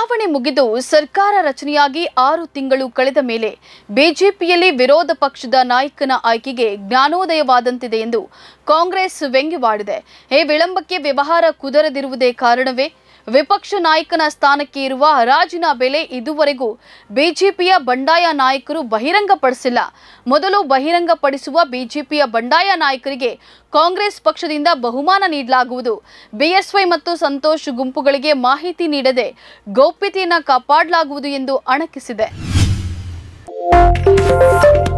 ಚುನಾವಣೆ ಮುಗಿದು ಸರ್ಕಾರ ರಚನೆಯಾಗಿ ಆರು ತಿಂಗಳು ಕಳೆದ ಮೇಲೆ ಬಿಜೆಪಿಯಲ್ಲಿ ವಿರೋಧ ಪಕ್ಷದ ನಾಯಕನ ಆಯ್ಕೆಗೆ ಜ್ಞಾನೋದಯವಾದಂತಿದೆ ಎಂದು ಕಾಂಗ್ರೆಸ್ ವ್ಯಂಗ್ಯವಾಡಿದೆ ಈ ವಿಳಂಬಕ್ಕೆ ವ್ಯವಹಾರ ಕುದರದಿರುವುದೇ ಕಾರಣವೇ ವಿಪಕ್ಷ ನಾಯಕನ ಸ್ಥಾನಕ್ಕೆ ಇರುವ ಹರಾಜಿನ ಬೆಲೆ ಇದುವರೆಗೂ ಬಿಜೆಪಿಯ ಬಂಡಾಯ ನಾಯಕರು ಬಹಿರಂಗಪಡಿಸಿಲ್ಲ ಮೊದಲು ಬಹಿರಂಗಪಡಿಸುವ ಬಿಜೆಪಿಯ ಬಂಡಾಯ ನಾಯಕರಿಗೆ ಕಾಂಗ್ರೆಸ್ ಪಕ್ಷದಿಂದ ಬಹುಮಾನ ನೀಡಲಾಗುವುದು ಬಿಎಸ್ವೈ ಮತ್ತು ಸಂತೋಷ್ ಗುಂಪುಗಳಿಗೆ ಮಾಹಿತಿ ನೀಡದೆ ಗೌಪ್ಯತೆಯನ್ನು ಕಾಪಾಡಲಾಗುವುದು ಎಂದು ಅಣಕಿಸಿದೆ